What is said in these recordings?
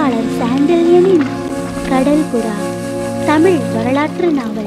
எழுத்தாளர் சாண்டில்யனின் கடல் புறா தமிழ் வரலாற்று நாவல்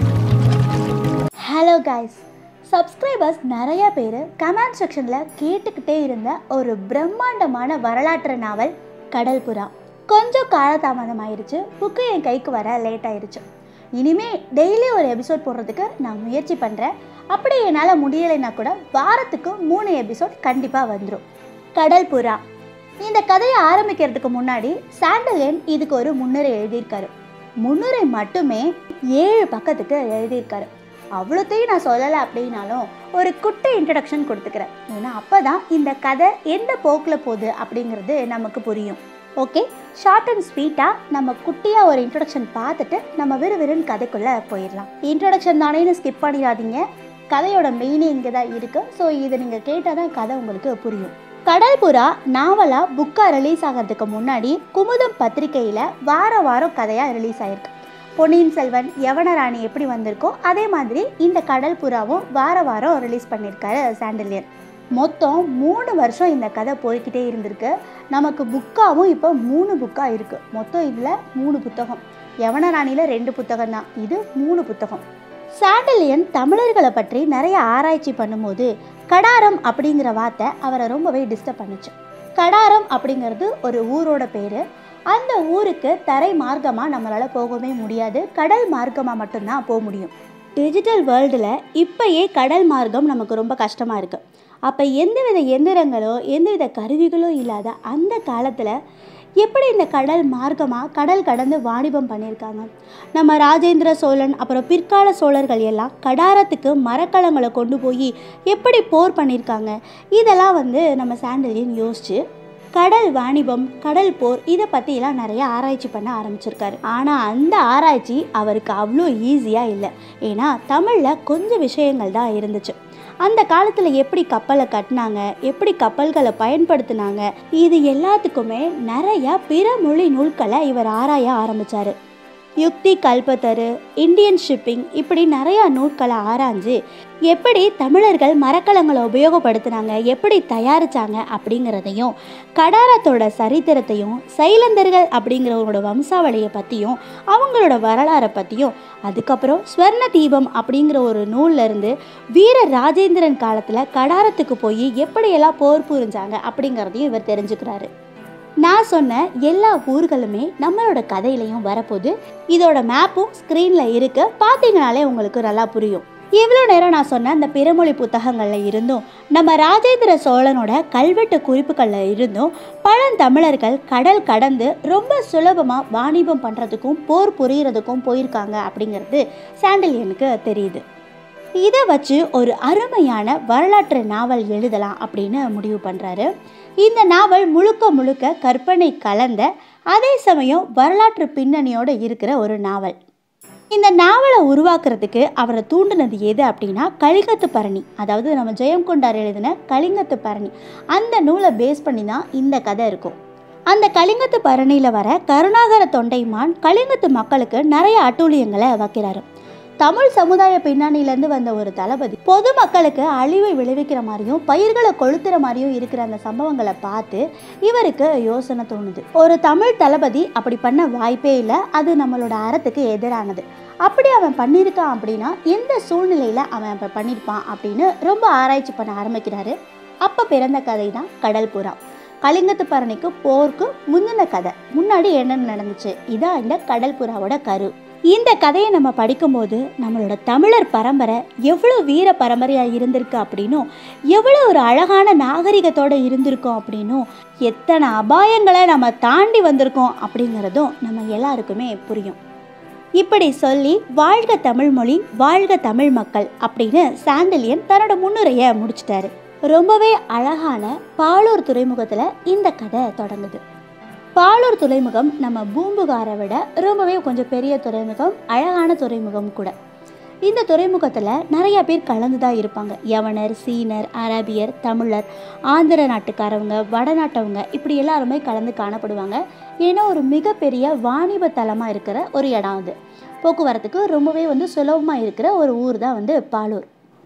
ஹலோ கைஸ் சப்ஸ்கிரைபர்ஸ் நிறைய பேர் கமெண்ட் செக்ஷனில் கேட்டுக்கிட்டே இருந்த ஒரு பிரம்மாண்டமான வரலாற்று நாவல் கடல் புறா கொஞ்சம் காலதாமதம் ஆயிடுச்சு புக்கு என் கைக்கு வர லேட் ஆயிடுச்சு இனிமே டெய்லி ஒரு எபிசோட் போடுறதுக்கு நான் முயற்சி பண்ணுறேன் அப்படி என்னால் முடியலைன்னா கூட வாரத்துக்கு மூணு எபிசோட் கண்டிப்பாக வந்துடும் கடல் புறா இந்த கதையை ஆரம்பிக்கிறதுக்கு முன்னாடி சாண்டலியன் இதுக்கு ஒரு முன்னுரை எழுதியிருக்காரு முன்னுரை மட்டுமே ஏழு பக்கத்துக்கு எழுதியிருக்காரு அவ்வளோத்தையும் நான் சொல்லலை அப்படின்னாலும் ஒரு குட்டி இன்ட்ரடக்ஷன் கொடுத்துக்கிறேன் ஏன்னா அப்போ தான் இந்த கதை எந்த போக்கில் போகுது அப்படிங்கிறது நமக்கு புரியும் ஓகே ஷார்ட் அண்ட் ஸ்வீட்டாக நம்ம குட்டியாக ஒரு இன்ட்ரடக்ஷன் பார்த்துட்டு நம்ம விறுவிறுன்னு கதைக்குள்ளே போயிடலாம் இன்ட்ரடக்ஷன் தானேன்னு ஸ்கிப் பண்ணிடாதீங்க கதையோட மெயினே இங்கே தான் இருக்குது ஸோ இதை நீங்கள் கேட்டால் தான் கதை உங்களுக்கு புரியும் கடல் புறா நாவலாக புக்காக ரிலீஸ் ஆகிறதுக்கு முன்னாடி குமுதம் பத்திரிக்கையில் வார வாரம் கதையாக ரிலீஸ் ஆயிருக்கு பொன்னியின் செல்வன் யவனராணி எப்படி வந்திருக்கோ அதே மாதிரி இந்த கடல் புறாவும் வார வாரம் ரிலீஸ் பண்ணியிருக்காரு சாண்டிலியன் மொத்தம் மூணு வருஷம் இந்த கதை போய்கிட்டே இருந்திருக்கு நமக்கு புக்காவும் இப்போ மூணு புக்காக இருக்குது மொத்தம் இதில் மூணு புத்தகம் யவனராணியில் ரெண்டு புத்தகம் தான் இது மூணு புத்தகம் சாண்டலியன் தமிழர்களை பற்றி நிறைய ஆராய்ச்சி பண்ணும்போது கடாரம் அப்படிங்கிற வார்த்தை அவரை ரொம்பவே டிஸ்டர்ப் பண்ணுச்சு கடாரம் அப்படிங்கிறது ஒரு ஊரோட பேர் அந்த ஊருக்கு தரை மார்க்கமாக நம்மளால் போகவே முடியாது கடல் மார்க்கமாக மட்டும்தான் போக முடியும் டிஜிட்டல் வேர்ல்டில் இப்போயே கடல் மார்க்கம் நமக்கு ரொம்ப கஷ்டமாக இருக்குது அப்போ எந்தவித எந்திரங்களோ எந்தவித கருவிகளோ இல்லாத அந்த காலத்தில் எப்படி இந்த கடல் மார்க்கமாக கடல் கடந்து வாணிபம் பண்ணியிருக்காங்க நம்ம ராஜேந்திர சோழன் அப்புறம் பிற்கால சோழர்கள் எல்லாம் கடாரத்துக்கு மரக்கலங்களை கொண்டு போய் எப்படி போர் பண்ணியிருக்காங்க இதெல்லாம் வந்து நம்ம சாண்டலியன் யோசிச்சு கடல் வாணிபம் கடல் போர் இதை பற்றியெல்லாம் நிறைய ஆராய்ச்சி பண்ண ஆரம்பிச்சிருக்காரு ஆனால் அந்த ஆராய்ச்சி அவருக்கு அவ்வளோ ஈஸியாக இல்லை ஏன்னா தமிழில் கொஞ்சம் விஷயங்கள் தான் இருந்துச்சு அந்த காலத்தில் எப்படி கப்பலை கட்டினாங்க எப்படி கப்பல்களை பயன்படுத்தினாங்க இது எல்லாத்துக்குமே நிறைய பிற மொழி நூல்களை இவர் ஆராய ஆரம்பித்தார் யுக்தி கல்பத்தரு இந்தியன் ஷிப்பிங் இப்படி நிறையா நூட்களை ஆராய்ஞ்சு எப்படி தமிழர்கள் மரக்கலங்களை உபயோகப்படுத்தினாங்க எப்படி தயாரித்தாங்க அப்படிங்கிறதையும் கடாரத்தோட சரித்திரத்தையும் சைலந்தர்கள் அப்படிங்கிறவங்களோட வம்சாவளியை பற்றியும் அவங்களோட வரலாறை பற்றியும் அதுக்கப்புறம் ஸ்வர்ண தீபம் அப்படிங்கிற ஒரு நூல்லேருந்து வீர ராஜேந்திரன் காலத்தில் கடாரத்துக்கு போய் எப்படியெல்லாம் போர் புரிஞ்சாங்க அப்படிங்கிறதையும் இவர் தெரிஞ்சுக்கிறாரு நான் சொன்ன எல்லா ஊர்களுமே நம்மளோட கதையிலையும் வரப்போகுது இதோட மேப்பும் ஸ்க்ரீனில் இருக்கு பார்த்தீங்கனாலே உங்களுக்கு நல்லா புரியும் இவ்வளோ நேரம் நான் சொன்ன அந்த பிறமொழி புத்தகங்களில் இருந்தும் நம்ம ராஜேந்திர சோழனோட கல்வெட்டு குறிப்புகளில் இருந்தும் பழந்தமிழர்கள் கடல் கடந்து ரொம்ப சுலபமாக வாணிபம் பண்ணுறதுக்கும் போர் புரிகிறதுக்கும் போயிருக்காங்க அப்படிங்கிறது சாண்டிலியனுக்கு தெரியுது இதை வச்சு ஒரு அருமையான வரலாற்று நாவல் எழுதலாம் அப்படின்னு முடிவு பண்ணுறாரு இந்த நாவல் முழுக்க முழுக்க கற்பனை கலந்த அதே சமயம் வரலாற்று பின்னணியோடு இருக்கிற ஒரு நாவல் இந்த நாவலை உருவாக்குறதுக்கு அவரை தூண்டினது எது அப்படின்னா கலிங்கத்து பரணி அதாவது நம்ம ஜெயம் கொண்டார் எழுதின கலிங்கத்து பரணி அந்த நூலை பேஸ் பண்ணி தான் இந்த கதை இருக்கும் அந்த கலிங்கத்து பரணியில் வர கருணாகர தொண்டைமான் கலிங்கத்து மக்களுக்கு நிறைய அட்டூழியங்களை வைக்கிறாரு தமிழ் சமுதாய பின்னணியிலேருந்து வந்த ஒரு தளபதி பொதுமக்களுக்கு அழிவை விளைவிக்கிற மாதிரியும் பயிர்களை கொளுத்துற மாதிரியும் இருக்கிற அந்த சம்பவங்களை பார்த்து இவருக்கு யோசனை தோணுது ஒரு தமிழ் தளபதி அப்படி பண்ண வாய்ப்பே இல்லை அது நம்மளோட அறத்துக்கு எதிரானது அப்படி அவன் பண்ணியிருக்கான் அப்படின்னா எந்த சூழ்நிலையில் அவன் அப்போ பண்ணியிருப்பான் அப்படின்னு ரொம்ப ஆராய்ச்சி பண்ண ஆரம்பிக்கிறாரு அப்போ பிறந்த கதை தான் கடல் புறா கலிங்கத்து பரணிக்கு போருக்கு முந்தின கதை முன்னாடி என்னென்ன நடந்துச்சு இதான் இந்த கடல் புறாவோட கரு இந்த கதையை நம்ம படிக்கும்போது நம்மளோட தமிழர் பரம்பரை எவ்வளோ வீர பரம்பரையாக இருந்திருக்கு அப்படின்னும் எவ்வளோ ஒரு அழகான நாகரிகத்தோடு இருந்திருக்கோம் அப்படின்னும் எத்தனை அபாயங்களை நம்ம தாண்டி வந்திருக்கோம் அப்படிங்கிறதும் நம்ம எல்லாருக்குமே புரியும் இப்படி சொல்லி வாழ்க தமிழ் மொழி வாழ்க தமிழ் மக்கள் அப்படின்னு சாண்டிலியன் தன்னோட முன்னுரையை முடிச்சிட்டாரு ரொம்பவே அழகான பாலூர் துறைமுகத்தில் இந்த கதை தொடங்குது பாலூர் துறைமுகம் நம்ம பூம்புகாரை விட ரொம்பவே கொஞ்சம் பெரிய துறைமுகம் அழகான துறைமுகம் கூட இந்த துறைமுகத்தில் நிறைய பேர் கலந்து தான் இருப்பாங்க யவனர் சீனர் அரபியர் தமிழர் ஆந்திர நாட்டுக்காரவங்க வடநாட்டவங்க இப்படி எல்லாருமே கலந்து காணப்படுவாங்க ஏன்னா ஒரு மிகப்பெரிய வாணிப தலமாக இருக்கிற ஒரு இடம் அது போக்குவரத்துக்கு ரொம்பவே வந்து சுலபமாக இருக்கிற ஒரு ஊர் தான் வந்து பாலூர்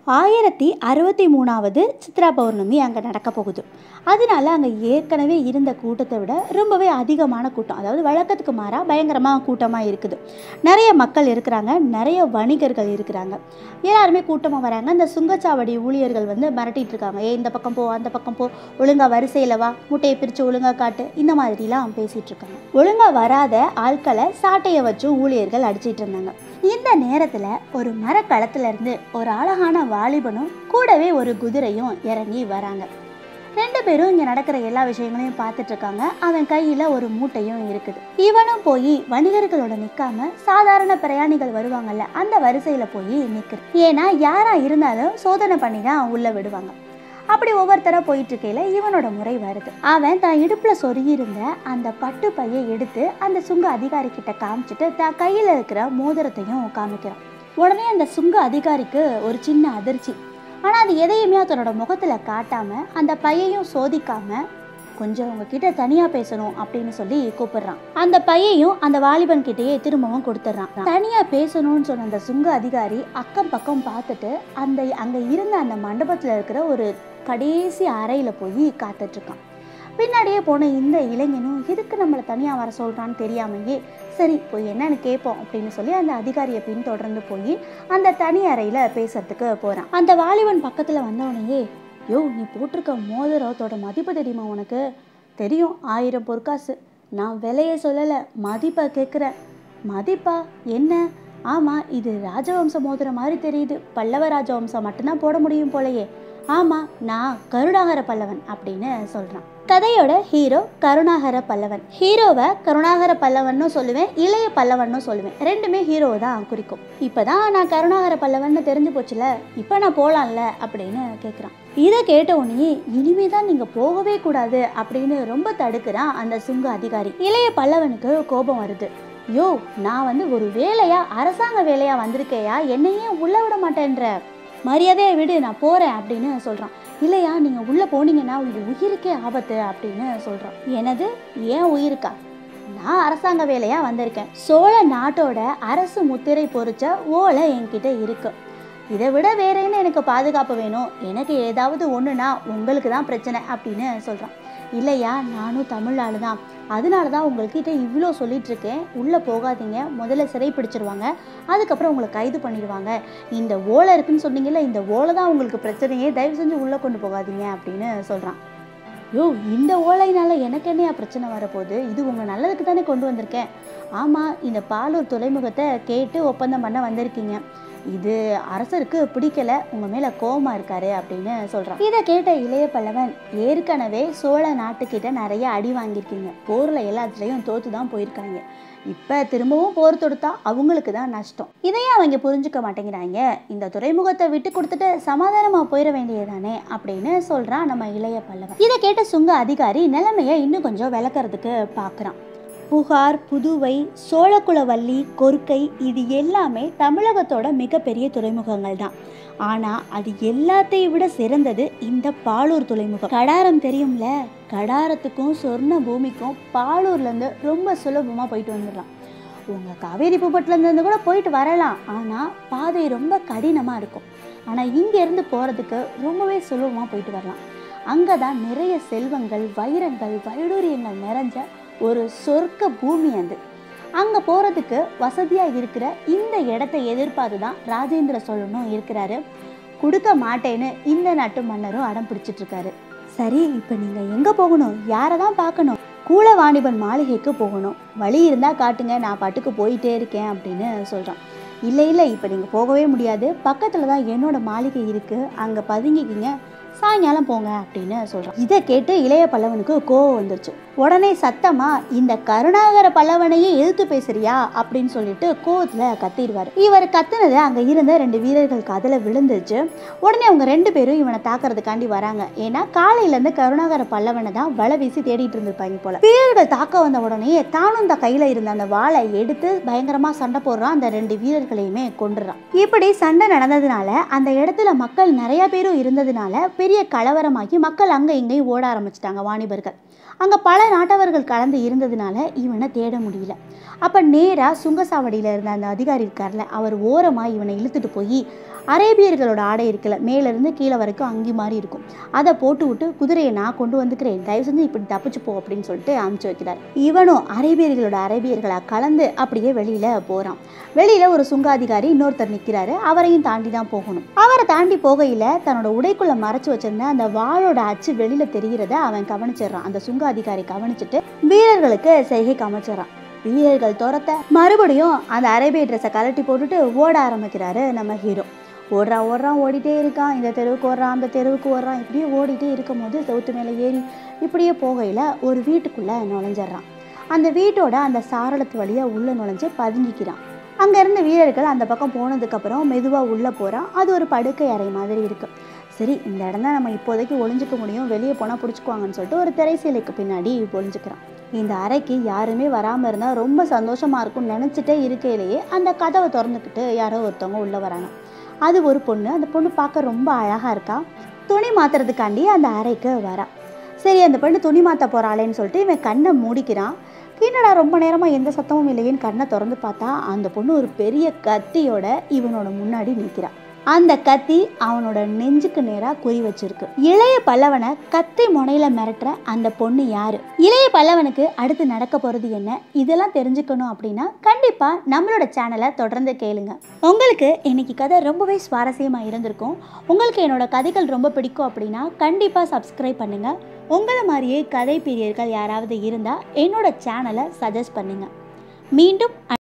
ஆயிரத்தி அறுபத்தி மூணாவது சித்ரா பௌர்ணமி அங்கே நடக்க போகுது அதனால அங்கே ஏற்கனவே இருந்த கூட்டத்தை விட ரொம்பவே அதிகமான கூட்டம் அதாவது வழக்கத்துக்கு மாறாக பயங்கரமாக கூட்டமாக இருக்குது நிறைய மக்கள் இருக்கிறாங்க நிறைய வணிகர்கள் இருக்கிறாங்க எல்லாருமே கூட்டமாக வராங்க அந்த சுங்கச்சாவடி ஊழியர்கள் வந்து மிரட்டிட்டு இருக்காங்க ஏ இந்த பக்கம் போ அந்த பக்கம் போ ஒழுங்கா வரிசையில் வா முட்டையை பிரித்து ஒழுங்கா காட்டு இந்த மாதிரிலாம் பேசிகிட்டு இருக்காங்க ஒழுங்கா வராத ஆட்களை சாட்டையை வச்சு ஊழியர்கள் அடிச்சிட்டு இருந்தாங்க இந்த நேரத்தில் ஒரு மரக்களத்துல இருந்து ஒரு அழகான வாலிபனும் கூடவே ஒரு குதிரையும் இறங்கி வராங்க ரெண்டு பேரும் இங்கே நடக்கிற எல்லா விஷயங்களையும் பார்த்துட்டு இருக்காங்க அவன் கையில் ஒரு மூட்டையும் இருக்குது இவனும் போய் வணிகர்களோட நிற்காம சாதாரண பிரயாணிகள் வருவாங்கல்ல அந்த வரிசையில் போய் நிற்குது ஏன்னா யாரா இருந்தாலும் சோதனை பண்ணி தான் உள்ளே விடுவாங்க அப்படி ஒவ்வொருத்தராக போயிட்டு இருக்கையில இவனோட முறை வருது அவன் தான் இடுப்புல சொருகியிருந்த அந்த பட்டு பையை எடுத்து அந்த சுங்க அதிகாரி கிட்ட காமிச்சிட்டு தான் கையில இருக்கிற மோதிரத்தையும் காமிக்கிறான் உடனே அந்த சுங்க அதிகாரிக்கு ஒரு சின்ன அதிர்ச்சி ஆனா அது எதையுமே தன்னோட முகத்துல காட்டாம அந்த பையையும் சோதிக்காம கொஞ்சம் உங்ககிட்ட தனியா பேசணும் அப்படின்னு சொல்லி கூப்பிடுறான் அந்த பையையும் அந்த வாலிபன் கிட்டேயே திரும்பவும் கொடுத்துட்றான் தனியா பேசணும்னு சொன்ன அந்த சுங்க அதிகாரி அக்கம் பக்கம் பார்த்துட்டு அந்த அங்க இருந்த அந்த மண்டபத்துல இருக்கிற ஒரு கடைசி அறையில போய் காத்துட்டு இருக்கான் பின்னாடியே போன இந்த இளைஞனும் எதுக்கு நம்மளை தனியாக வர சொல்கிறான்னு தெரியாமையே சரி போய் என்னன்னு கேட்போம் அப்படின்னு சொல்லி அந்த அதிகாரியை பின்தொடர்ந்து போய் அந்த தனி அறையில் பேசுறதுக்கு போகிறான் அந்த வாலிபன் பக்கத்தில் வந்தவனையே யோ நீ போட்டிருக்க மோதிரத்தோட மதிப்பு தெரியுமா உனக்கு தெரியும் ஆயிரம் பொற்காசு நான் விலையை சொல்லலை மதிப்பை கேட்குறேன் மதிப்பா என்ன ஆமாம் இது ராஜவம்ச மோதிரம் மாதிரி தெரியுது பல்லவ ராஜவம்சம் மட்டும்தான் போட முடியும் போலயே ஆமாம் நான் கருணாகர பல்லவன் அப்படின்னு சொல்கிறான் கதையோட ஹீரோ கருணாகர பல்லவன் ஹீரோவை கருணாகர பல்லவன்னு சொல்லுவேன் இளைய பல்லவன்னு சொல்லுவேன் ரெண்டுமே ஹீரோவை தான் குறிக்கும் இப்போதான் நான் கருணாகர பல்லவன்னு தெரிஞ்சு போச்சுல இப்போ நான் போகலாம்ல அப்படின்னு கேட்குறான் இதை கேட்ட உடனே இனிமே தான் நீங்கள் போகவே கூடாது அப்படின்னு ரொம்ப தடுக்கிறான் அந்த சுங்க அதிகாரி இளைய பல்லவனுக்கு கோபம் வருது யோ நான் வந்து ஒரு வேலையா அரசாங்க வேலையா வந்திருக்கேயா என்னையே உள்ள விட மாட்டேன்ற மரியாதையை விடு நான் போகிறேன் அப்படின்னு சொல்கிறான் இல்லையா நீங்கள் உள்ளே போனீங்கன்னா உங்கள் உயிருக்கே ஆபத்து அப்படின்னு சொல்கிறான் எனது ஏன் உயிருக்கா நான் அரசாங்க வேலையாக வந்திருக்கேன் சோழ நாட்டோட அரசு முத்திரை பொறிச்ச ஓலை என்கிட்ட இருக்கு இதை விட வேற என்ன எனக்கு பாதுகாப்பு வேணும் எனக்கு ஏதாவது ஒன்றுனா உங்களுக்கு தான் பிரச்சனை அப்படின்னு சொல்கிறான் இல்லையா நானும் தமிழ் ஆளு தான் அதனால தான் உங்கள்கிட்ட இவ்வளோ சொல்லிட்டு இருக்கேன் உள்ளே போகாதீங்க முதல்ல சிறை பிடிச்சிருவாங்க அதுக்கப்புறம் உங்களை கைது பண்ணிடுவாங்க இந்த ஓலை இருக்குன்னு சொன்னீங்கல்ல இந்த ஓலை தான் உங்களுக்கு பிரச்சனையே தயவு செஞ்சு உள்ளே கொண்டு போகாதீங்க அப்படின்னு சொல்கிறான் யோ இந்த ஓலையினால எனக்கு என்னையா பிரச்சனை வரப்போகுது இது உங்கள் நல்லதுக்கு தானே கொண்டு வந்திருக்கேன் ஆமாம் இந்த பாலூர் துறைமுகத்தை கேட்டு ஒப்பந்தம் பண்ண வந்திருக்கீங்க இது அரசருக்கு பிடிக்கல உங்க மேல கோவமா இருக்காரு அப்படின்னு சொல்றான் இதை கேட்ட இளைய பல்லவன் ஏற்கனவே சோழ நாட்டுக்கிட்ட நிறைய அடி வாங்கியிருக்கீங்க போர்ல எல்லாத்துலயும் தோத்து தான் போயிருக்காங்க இப்ப திரும்பவும் போர் தொடுத்தா அவங்களுக்கு தான் நஷ்டம் இதையும் அவங்க புரிஞ்சுக்க மாட்டேங்கிறாங்க இந்த துறைமுகத்தை விட்டு கொடுத்துட்டு சமாதானமா போயிட வேண்டியதானே அப்படின்னு சொல்றான் நம்ம இளைய பல்லவன் இதை கேட்ட சுங்க அதிகாரி நிலைமைய இன்னும் கொஞ்சம் விளக்கறதுக்கு பார்க்கறான் புகார் புதுவை சோழகுலவல்லி கொர்க்கை இது எல்லாமே தமிழகத்தோட மிகப்பெரிய துறைமுகங்கள் தான் ஆனால் அது எல்லாத்தையும் விட சிறந்தது இந்த பாலூர் துறைமுகம் கடாரம் தெரியும்ல கடாரத்துக்கும் சொர்ண பூமிக்கும் பாலூர்லேருந்து ரொம்ப சுலபமாக போயிட்டு வந்துடலாம் உங்கள் காவேரி பூப்பட்டிலேருந்து கூட போயிட்டு வரலாம் ஆனால் பாதை ரொம்ப கடினமாக இருக்கும் ஆனால் இங்கேருந்து போகிறதுக்கு ரொம்பவே சுலபமாக போயிட்டு வரலாம் அங்கே தான் நிறைய செல்வங்கள் வைரங்கள் வைடூரியங்கள் நிறைஞ்ச ஒரு சொர்க்க பூமி அது அங்கே போகிறதுக்கு வசதியாக இருக்கிற இந்த இடத்த எதிர்பார்த்து தான் ராஜேந்திர சோழனும் இருக்கிறாரு கொடுக்க மாட்டேன்னு இந்த நாட்டு மன்னரும் அடம் பிடிச்சிட்டு இருக்காரு சரி இப்போ நீங்கள் எங்கே போகணும் யாரை தான் பார்க்கணும் கூல வாணிபன் மாளிகைக்கு போகணும் வழி இருந்தால் காட்டுங்க நான் பாட்டுக்கு போயிட்டே இருக்கேன் அப்படின்னு சொல்கிறான் இல்லை இல்லை இப்போ நீங்கள் போகவே முடியாது பக்கத்தில் தான் என்னோட மாளிகை இருக்குது அங்கே பதுங்கிக்கிங்க சாயங்காலம் போங்க அப்படின்னு சொல்கிறான் இதை கேட்டு இளைய பல்லவனுக்கு கோவம் வந்துருச்சு உடனே சத்தமா இந்த கருணாகர பல்லவனையே எதிர்த்து பேசுறியா அப்படின்னு சொல்லிட்டு கோவத்தில் கத்திடுவார் இவர் கத்துனது அங்கே இருந்த ரெண்டு வீரர்கள் காதில் விழுந்துச்சு உடனே அவங்க ரெண்டு பேரும் இவனை தாக்குறதுக்காண்டி வராங்க ஏன்னா காலையிலேருந்து கருணாகர பல்லவனை தான் வலை வீசி தேடிட்டு இருந்திருப்பாங்க போல வீரர்கள் தாக்க வந்த உடனே தானும் இந்த கையில் இருந்த அந்த வாளை எடுத்து பயங்கரமாக சண்டை போடுறான் அந்த ரெண்டு வீரர்களையுமே கொண்டுறான் இப்படி சண்டை நடந்ததுனால அந்த இடத்துல மக்கள் நிறைய பேரும் இருந்ததுனால பெரிய கலவரமாகி மக்கள் அங்கே இங்கேயும் ஓட ஆரம்பிச்சிட்டாங்க வாணிபர்கள் அங்கே பல நாட்டவர்கள் கலந்து இருந்ததுனால இவனை தேட முடியல அப்போ நேராக சுங்கசாவடியில் இருந்த அந்த அதிகாரி இருக்கார்ல அவர் ஓரமாக இவனை இழுத்துட்டு போய் அரேபியர்களோட ஆடை இருக்குல்ல மேலேருந்து கீழே வரைக்கும் அங்கி மாதிரி இருக்கும் அதை போட்டு விட்டு குதிரையை நான் கொண்டு வந்துக்கிறேன் தயவு செஞ்சு இப்படி தப்பிச்சு போ அப்படின்னு சொல்லிட்டு அமுச்சு வைக்கிறார் இவனும் அரேபியர்களோட அரேபியர்களாக கலந்து அப்படியே வெளியில் போகிறான் வெளியில் ஒரு சுங்காதிகாரி இன்னொருத்தர் நிற்கிறாரு அவரையும் தாண்டி தான் போகணும் அவரை தாண்டி போகையில் தன்னோட உடைக்குள்ளே மறைச்சு வச்சிருந்த அந்த வாளோட அச்சு வெளியில் தெரிகிறத அவன் கவனிச்சிடுறான் அந்த சுங்க அதிகாரி கவனிச்சுட்டு வீரர்களுக்கு செய்கை காமிச்சிடறான் வீரர்கள் துரத்த மறுபடியும் அந்த அரேபிய ட்ரெஸ்ஸை கலட்டி போட்டுட்டு ஓட ஆரம்பிக்கிறாரு நம்ம ஹீரோ ஓடுறான் ஓடுறான் ஓடிட்டே இருக்கான் இந்த தெருவுக்கு ஓடுறான் அந்த தெருவுக்கு ஓடுறான் இப்படியே ஓடிட்டே இருக்கும் போது செவுத்து மேலே ஏறி இப்படியே போகையில் ஒரு வீட்டுக்குள்ளே நுழைஞ்சிட்றான் அந்த வீட்டோட அந்த சாரளத்து வழியாக உள்ளே நுழைஞ்சு பதுங்கிக்கிறான் அங்கே இருந்த வீரர்கள் அந்த பக்கம் போனதுக்கப்புறம் மெதுவாக உள்ளே போகிறான் அது ஒரு படுக்கை அறை மாதிரி இருக்குது சரி இந்த இடம் தான் நம்ம இப்போதைக்கு ஒளிஞ்சிக்க முடியும் வெளியே போனால் பிடிச்சிக்குவாங்கன்னு சொல்லிட்டு ஒரு திரைசீலைக்கு பின்னாடி ஒளிஞ்சுக்கிறான் இந்த அறைக்கு யாருமே வராமல் இருந்தால் ரொம்ப சந்தோஷமாக இருக்கும்னு நினச்சிட்டே இருக்கையிலேயே அந்த கதவை திறந்துக்கிட்டு யாரோ ஒருத்தவங்க உள்ளே வராங்க அது ஒரு பொண்ணு அந்த பொண்ணு பார்க்க ரொம்ப அழகாக இருக்கா துணி மாற்றுறதுக்காண்டி அந்த அறைக்கு வரா சரி அந்த பொண்ணு துணி மாற்ற போகிறாளேன்னு சொல்லிட்டு இவன் கண்ணை மூடிக்கிறான் என்னடா ரொம்ப நேரமாக எந்த சத்தமும் இல்லையேன்னு கண்ணை திறந்து பார்த்தா அந்த பொண்ணு ஒரு பெரிய கத்தியோட இவனோட முன்னாடி நிற்கிறான் அந்த கத்தி அவனோட நெஞ்சுக்கு நேராக குறி வச்சிருக்கு இளைய பல்லவனை கத்தி முனையில மிரட்டுற அந்த பொண்ணு யாரு இளைய பல்லவனுக்கு அடுத்து நடக்க போறது என்ன இதெல்லாம் தெரிஞ்சுக்கணும் அப்படின்னா கண்டிப்பா நம்மளோட சேனலை தொடர்ந்து கேளுங்க உங்களுக்கு இன்னைக்கு கதை ரொம்பவே சுவாரஸ்யமா இருந்திருக்கும் உங்களுக்கு என்னோட கதைகள் ரொம்ப பிடிக்கும் அப்படின்னா கண்டிப்பா சப்ஸ்கிரைப் பண்ணுங்க உங்களை மாதிரியே கதை பிரியர்கள் யாராவது இருந்தால் என்னோட சேனலை சஜஸ்ட் பண்ணுங்க மீண்டும்